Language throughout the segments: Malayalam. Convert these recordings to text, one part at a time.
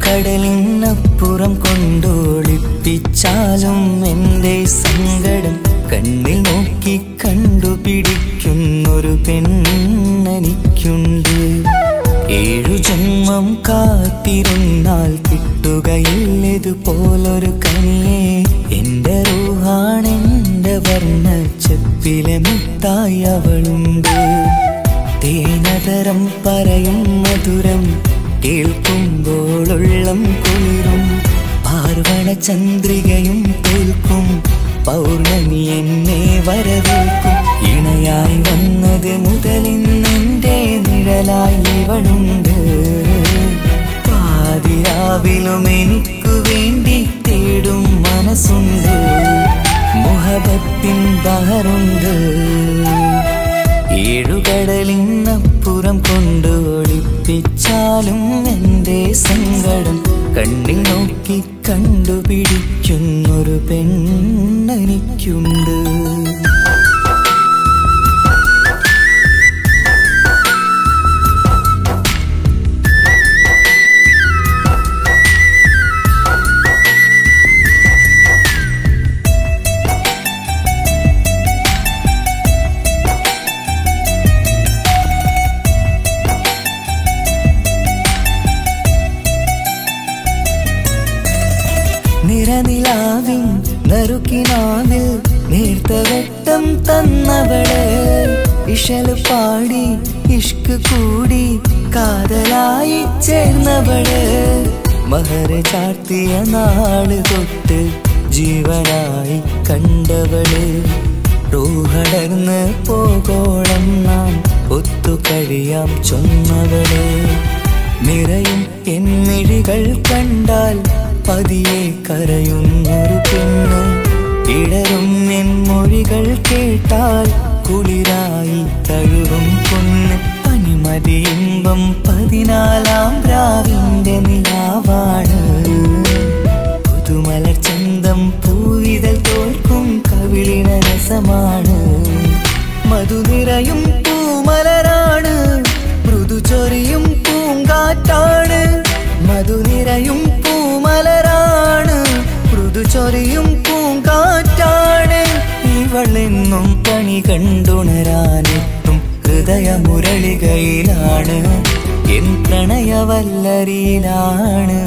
ഏഴുകടലിനപ്പുറം കൊണ്ടോളിപ്പിച്ചാലും എൻ്റെ സങ്കടം കണ്ണിൽ നോക്കി കണ്ടുപിടിക്കുന്നൊരു പെണ്ണെനിക്കുണ്ട് ഏഴു ജന്മം കാത്തിരുന്നാൽ കിട്ടുകയില്ലതുപോലൊരു കനിയെ എൻ്റെ റൂഹാണെൻ്റെ വർണ്ണച്ചപ്പിലെ മുത്തായി അവളുണ്ട് തേനതരം പറയും മധുരം കേൾക്കുമ്പോളുള്ളം കുളിരും പാർവണ ചന്ദ്രികയും തോൽക്കും പൗർണമി എന്നെ വരവേൽക്കും ഇണയായി വന്നത് മുതലിന്നെന്റെ നിഴലായി ഇവളുണ്ട് പാതിരാവിലും എനിക്കു വേണ്ടി തേടും മനസ്സുണ്ട് മുഹബത്തിൻ ബഹറുണ്ട് ഏഴുകടലിനപ്പുറം കൊണ്ട് ഒളിപ്പിച്ചാലും എൻ്റെ സങ്കടം കണ്ണിൽ നോക്കി കണ്ടുപിടിക്കുന്നൊരു പെണ്ണെനിക്കുണ്ട് നിറനിലാവിൻ നറുക്കിനാവിൽ നേർത്ത വെട്ടം തന്നവള് ഇഷല് പാടി ഇഷ്ക് കൂടി കാതലായി ചേർന്നവള് മഹർ ചാർത്തിയ നാള് തൊട്ട് ജീവനായി കണ്ടവള് റൂഹടർന്ന് പോകോളം നാം ഒത്തു കഴിയാം ചൊന്നവള് നിറയും എന്നിഴികൾ കണ്ടാൽ പതിയെ കരയുന്നൊരു പെണ്ണ് ഇടറും എൻ മൊഴികൾ കേട്ടാൽ കുളിരായി തഴുകും പൊന്ന് പനിമതി ഇമ്പം പതിനാലാം രാവിന്റെ നിലാവാണ് പുതുമലർ ചന്തം പൂവിതൽ തോൽക്കും കവിളിന രസമാണ് മധുനിറയും പൂമലരാണ് മൃദു ചൊരിയും പൂങ്കാറ്റാണ് മധുനിറയും പൂമലരാണ് മൃദു ചൊരിയും പൂങ്കാറ്റാണ് ഇവളെന്നും പണി കണ്ടുണരാനെത്തും ഹൃദയമുരളികയിലാണ് എൻ പ്രണയവല്ലരിയിലാണ്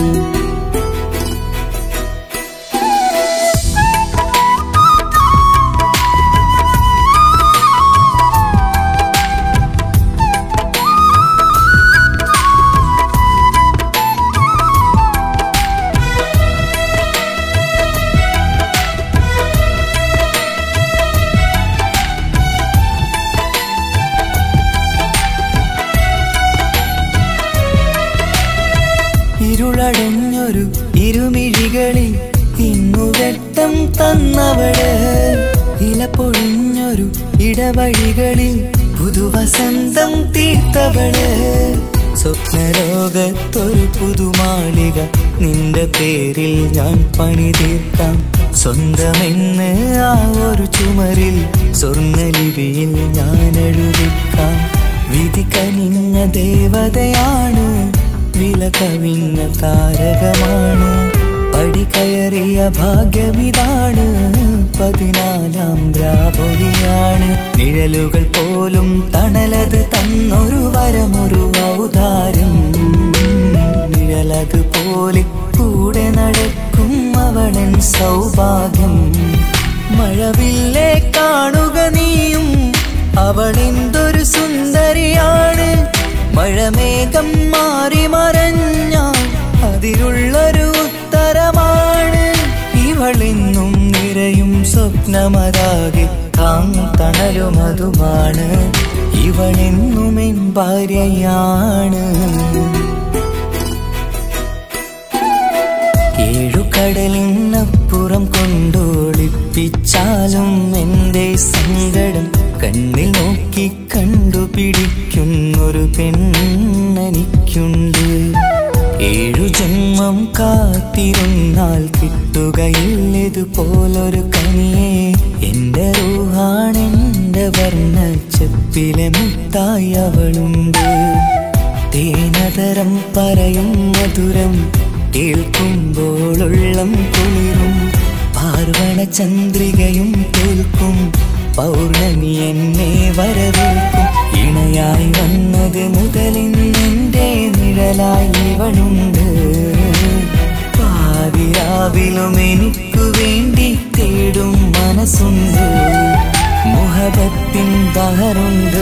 ഇരുളടഞ്ഞൊരു ഇരുമിഴികളിൽ ഇന്നു വെട്ടം തന്നവള് ഇല പൊഴിഞ്ഞൊരു ഇടവഴികളിൽ പുതുവസന്തം തീർത്തവള് സ്വപ്നലോകത്തൊരു പുതുമാളിക നിന്റെ പേരിൽ ഞാൻ പണി തീർക്കാം സ്വന്തമെന്ന് ആ ഒരു ചുമരിൽ സ്വർണ്ണലിപിയിൽ ഞാൻ എഴുതിക്കാം വിധി കനിഞ്ഞ ദേവതയാണ് വില കവിഞ്ഞ താരകമാണ് പടി കയറിയ ഭാഗ്യമിതാണ് പതിനാലാം ദ്രാപൊലിയാണ് നിഴലുകൾ പോലും തണലത് തന്നൊരു വരമൊരു ഔദാര്യം നിഴലത് പോലെ കൂടെ നടക്കും അവളൻ സൗഭാഗ്യം മഴവില്ലേ കാണുക നീയും അവളെന്തൊരു സുന്ദരിയാണ് മഴമേഘം മാറി മറഞ്ഞാൽ അതിലുള്ളൊരു ഉത്തരമാണ് ഇവളെന്നും നിറയും സ്വപ്നമതാകെ താങ്ങും തണലുമതുമാണ് ഇവളെന്നും എൻ ഭാര്യയാണ് ഏഴുകടലിനപ്പുറം കൊണ്ടോളിപ്പിച്ചാലും എൻ്റെ സങ്കടം കണ്ണിൽ നോക്കി കണ്ടുപിടിക്കുന്നൊരു പെണ്ണെനിക്കുണ്ട് ഏഴു ജന്മം കാത്തിരുന്നാൽ കിട്ടുകയില്ലതുപോലൊരു കനിയെ എൻ്റെ റൂഹാണെൻ്റെ വർണ്ണച്ചപ്പിലെ മുത്തായി അവളുണ്ട് തേനതരം പറയും മധുരം കേൾക്കുമ്പോളുള്ളം കുളിരും പാർവണ ചന്ദ്രികയും തോൽക്കും പൗർണമി എന്നെ വരവേൽക്കും ഇണയായി വന്നത് മുതലിന്നെന്റെ നിഴലായി ഇവളുണ്ട് പാതിരാവിലും എനിക്കു വേണ്ടി തേടും മനസ്സുണ്ട് മുഹബത്തിൻ ബഹറുണ്ട്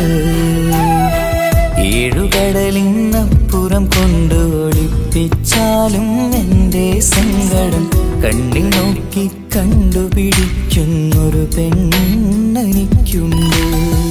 ഏഴുകടലിന്നപ്പുറം കൊണ്ട് ഒളിപ്പിച്ചാലും എൻ്റെ സങ്കടം കണ്ണിൽ നോക്കി കണ്ടുപിടിക്കുന്നൊരു പെണ്ണെനിക്കുണ്ട്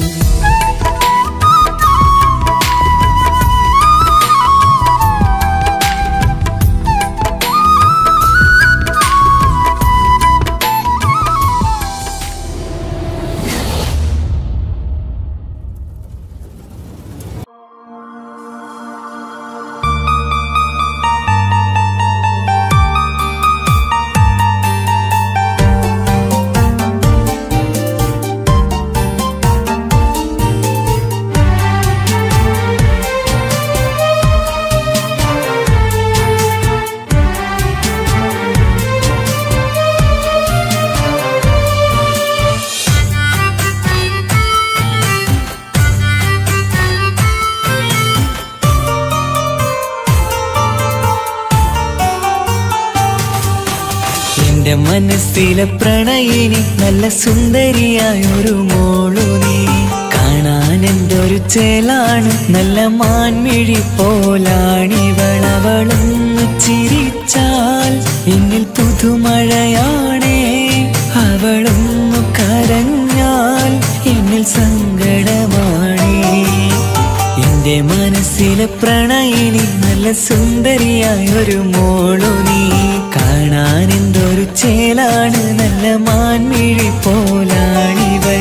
എന്റെ മനസ്സിലെ പ്രണയിനി നല്ല സുന്ദരിയായ ഒരു മോളു നീ കാണാൻ എൻ്റെ ഒരു ചേലാണ് നല്ല മാൻമിഴി പോലാണിവളവളൊന്നു ചിരിച്ചാൽ എന്നിൽ പുതുമഴയാണേ അവളൊന്നു കരഞ്ഞാൽ എന്നിൽ സങ്കടമാണേ എന്റെ മനസ്സിലെ പ്രണയിനി നല്ല സുന്ദരിയായ ഒരു മോളു നീ കാണാൻ എന്തൊരു ചേലാണ് നല്ല മാൻമിഴി പോലാണിവൾ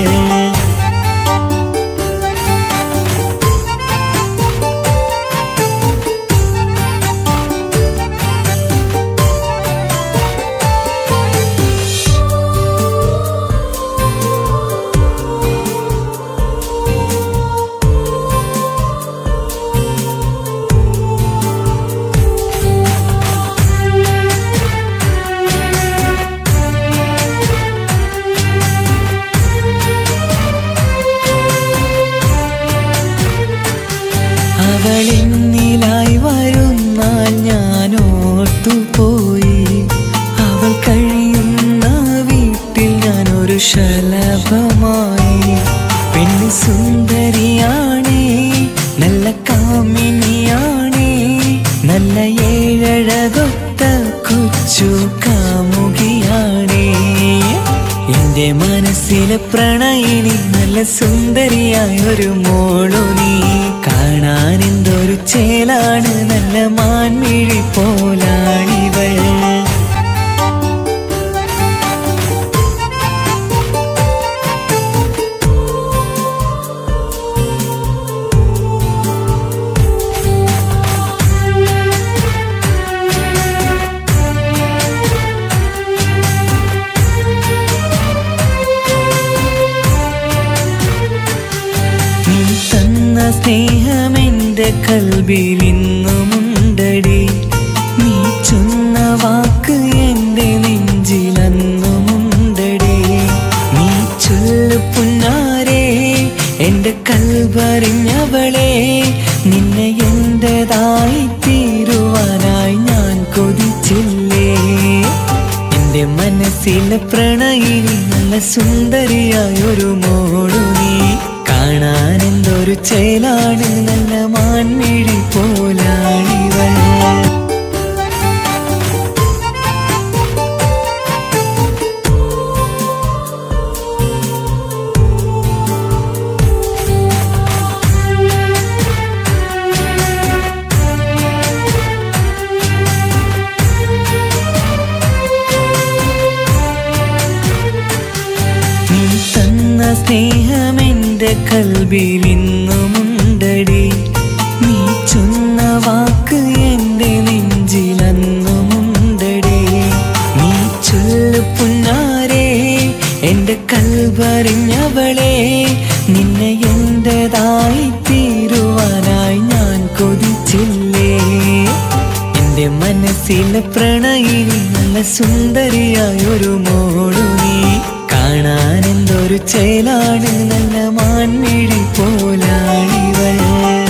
അവളെന്നിലായി വരുന്നാൽ ഞാൻ ഓർത്തുപോയി അവൾ കഴിയുന്ന വീട്ടിൽ ഞാൻ ഒരു ശലഭമായി പെണ്ണ് സുന്ദരിയാണേ നല്ല കാമിനിയാണേ നല്ല ഏഴഴകൊത്ത കൊച്ചു കാമുകിയാണേ എന്റെ മനസ്സിലെ പ്രണയിനി നല്ല സുന്ദരിയായ ഒരു മോളു നീ കാണാൻ എന്തൊരു ചേലാണ് നല്ല മാൻമിഴി പോലാണിവൾ നീ തന്ന സ്നേഹമെന്റെ കൽബിൽ ഇന്നുമുണ്ടടി നീ ചൊന്ന വാക്ക് എന്റെ നെഞ്ചിലന്നുമുണ്ടടി നീ ചൊല്ലു പുന്നാരേ എന്റെ കൽബറിഞ്ഞവളെ നിന്നെ എന്റേതായി തീരുവാനായി ഞാൻ കൊതിച്ചില്ലേ എന്റെ മനസ്സിലെ പ്രണയിനി നല്ല സുന്ദരിയായ ഒരു മോളു നീ കാണാൻ എന്തൊരു ചേലാണ് നല്ല മാൻമിഴി പോലാണിവൾ നീ തന്ന സ്നേഹമെന്റെ കൽബിൽ ഇന്നുമുണ്ടടി നീ ചൊന്ന വാക്ക് എന്റെ നെഞ്ചിലന്നുമുണ്ടടി നീ ചൊല്ലു പുന്നാരേ എന്റെ കൽവറിഞ്ഞവളെ നിന്നെ എന്റേതായി തീരുവാനായി ഞാൻ കൊതിച്ചില്ലേ എന്റെ മനസ്സിലെ പ്രണയിനി നല്ല സുന്ദരിയായൊരു മോളു നീ കാണാൻ എന്തൊരു ചേലാണ് നല്ല മാൻമിഴി പോലാണിവൾ